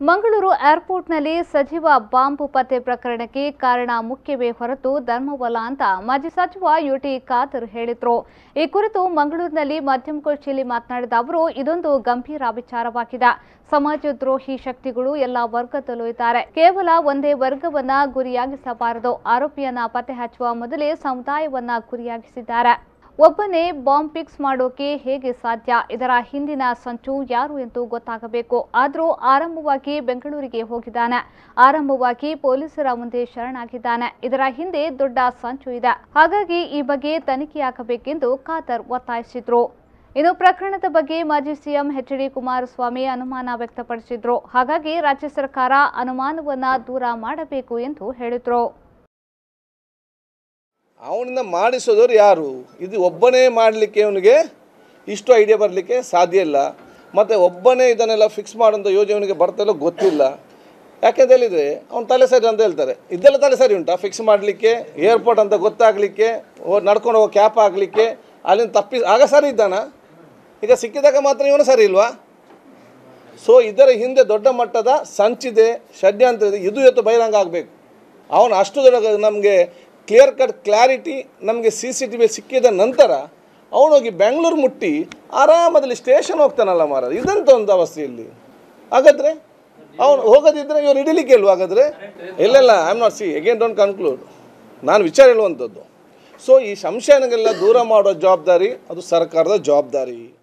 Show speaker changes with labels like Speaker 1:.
Speaker 1: ಮಂಗಳೂರು ಏರ್ಪೋರ್ಟ್ನಲ್ಲಿ ಸಜೀವ ಬಾಂಬ್ ಪತ್ತೆ ಪ್ರಕರಣಕ್ಕೆ ಕಾರಣ ಮುಖ್ಯವೇ ಹೊರತು ಧರ್ಮವಲ್ಲ ಅಂತ ಮಾಜಿ ಸಚಿವ ಯುಟಿ ಖಾದರ್ ಹೇಳಿದ್ರು ಈ ಕುರಿತು ಮಂಗಳೂರಿನಲ್ಲಿ ಮಾಧ್ಯಮಗೋಷ್ಠಿಯಲ್ಲಿ ಮಾತನಾಡಿದ ಅವರು ಇದೊಂದು ಗಂಭೀರ ವಿಚಾರವಾಗಿದೆ ಸಮಾಜದ್ರೋಹಿ ಶಕ್ತಿಗಳು ಎಲ್ಲ ವರ್ಗದಲ್ಲೂ ಇದ್ದಾರೆ ಕೇವಲ ಒಂದೇ ವರ್ಗವನ್ನ ಗುರಿಯಾಗಿಸಬಾರದು ಆರೋಪಿಯನ್ನ ಪತ್ತೆ ಹಚ್ಚುವ ಮೊದಲೇ ಸಮುದಾಯವನ್ನ ಗುರಿಯಾಗಿಸಿದ್ದಾರೆ ಒಬ್ಬನೇ ಬಾಂಬ್ ಫಿಕ್ಸ್ ಮಾಡೋಕೆ ಹೇಗೆ ಸಾಧ್ಯ ಇದರ ಹಿಂದಿನ ಸಂಚು ಯಾರು ಎಂದು ಗೊತ್ತಾಗಬೇಕು ಆದರೂ ಆರಂಭವಾಗಿ ಬೆಂಗಳೂರಿಗೆ ಹೋಗಿದ್ದಾನೆ ಆರಂಭವಾಗಿ ಪೊಲೀಸರ ಮುಂದೆ ಶರಣಾಗಿದ್ದಾನೆ ಇದರ ಹಿಂದೆ ದೊಡ್ಡ ಸಂಚು ಇದೆ ಹಾಗಾಗಿ ಈ ಬಗ್ಗೆ ತನಿಖೆಯಾಗಬೇಕೆಂದು ಖಾದರ್ ಒತ್ತಾಯಿಸಿದ್ರು ಇನ್ನು ಪ್ರಕರಣದ ಬಗ್ಗೆ ಮಾಜಿ ಸಿಎಂ ಎಚ್ ಡಿ ಕುಮಾರಸ್ವಾಮಿ ಅನುಮಾನ ವ್ಯಕ್ತಪಡಿಸಿದ್ರು ಹಾಗಾಗಿ ರಾಜ್ಯ ಸರ್ಕಾರ ಅನುಮಾನವನ್ನ ದೂರ ಮಾಡಬೇಕು ಎಂದು ಹೇಳಿದ್ರು
Speaker 2: ಅವನಿಂದ ಮಾಡಿಸೋದವ್ರು ಯಾರು ಇದು ಒಬ್ಬನೇ ಮಾಡಲಿಕ್ಕೆ ಅವನಿಗೆ ಇಷ್ಟು ಐಡಿಯಾ ಬರಲಿಕ್ಕೆ ಸಾಧ್ಯ ಇಲ್ಲ ಮತ್ತು ಒಬ್ಬನೇ ಇದನ್ನೆಲ್ಲ ಫಿಕ್ಸ್ ಮಾಡೋಂಥ ಯೋಜನೆ ಅವನಿಗೆ ಬರ್ತಿಲ್ಲ ಗೊತ್ತಿಲ್ಲ ಯಾಕೆಂತ ಹೇಳಿದರೆ ಅವ್ನು ತಲೆ ಸರಿ ಅಂತ ಹೇಳ್ತಾರೆ ಇದೆಲ್ಲ ತಲೆ ಸರಿ ಉಂಟಾ ಫಿಕ್ಸ್ ಮಾಡಲಿಕ್ಕೆ ಏರ್ಪೋರ್ಟ್ ಅಂತ ಗೊತ್ತಾಗಲಿಕ್ಕೆ ನಡ್ಕೊಂಡು ಹೋಗೋ ಕ್ಯಾಪ್ ಆಗಲಿಕ್ಕೆ ಅಲ್ಲಿಂದ ತಪ್ಪಿ ಆಗ ಸರಿ ಇದ್ದಾನ ಈಗ ಸಿಕ್ಕಿದಾಗ ಮಾತ್ರ ಇವನು ಸರಿ ಇಲ್ವಾ ಸೊ ಇದರ ಹಿಂದೆ ದೊಡ್ಡ ಮಟ್ಟದ ಸಂಚಿದೆ ಷಡ್ಯಂತ್ರ ಇದೆ ಇದು ಇವತ್ತು ಬಹಿರಂಗ ಆಗಬೇಕು ಅವನು ಅಷ್ಟು ದೊಡ್ಡ ನಮಗೆ ಕ್ಲಿಯರ್ ಕಟ್ ಕ್ಲಾರಿಟಿ ನಮಗೆ ಸಿ ಸಿ ಟಿ ವಿ ಸಿಕ್ಕಿದ ನಂತರ ಅವನೋಗಿ ಬೆಂಗಳೂರು ಮುಟ್ಟಿ ಆರಾಮದಲ್ಲಿ ಸ್ಟೇಷನ್ ಹೋಗ್ತಾನಲ್ಲ ಮಾರ ಇದಂತ ಒಂದು ಅವಸ್ಥೆಯಲ್ಲಿ ಹಾಗಾದರೆ ಅವನು ಹೋಗೋದಿದ್ರೆ ಇವ್ರು ಹಿಡಿಲಿಕ್ಕೆ ಇಲ್ವಾ ಹಾಗಾದರೆ ಇಲ್ಲೆಲ್ಲ I am not see again don't conclude ನಾನು ವಿಚಾರ ಹೇಳುವಂಥದ್ದು ಸೊ ಈ ಸಂಶಯನೆಲ್ಲ ದೂರ ಮಾಡೋ ಜವಾಬ್ದಾರಿ ಅದು ಸರ್ಕಾರದ ಜವಾಬ್ದಾರಿ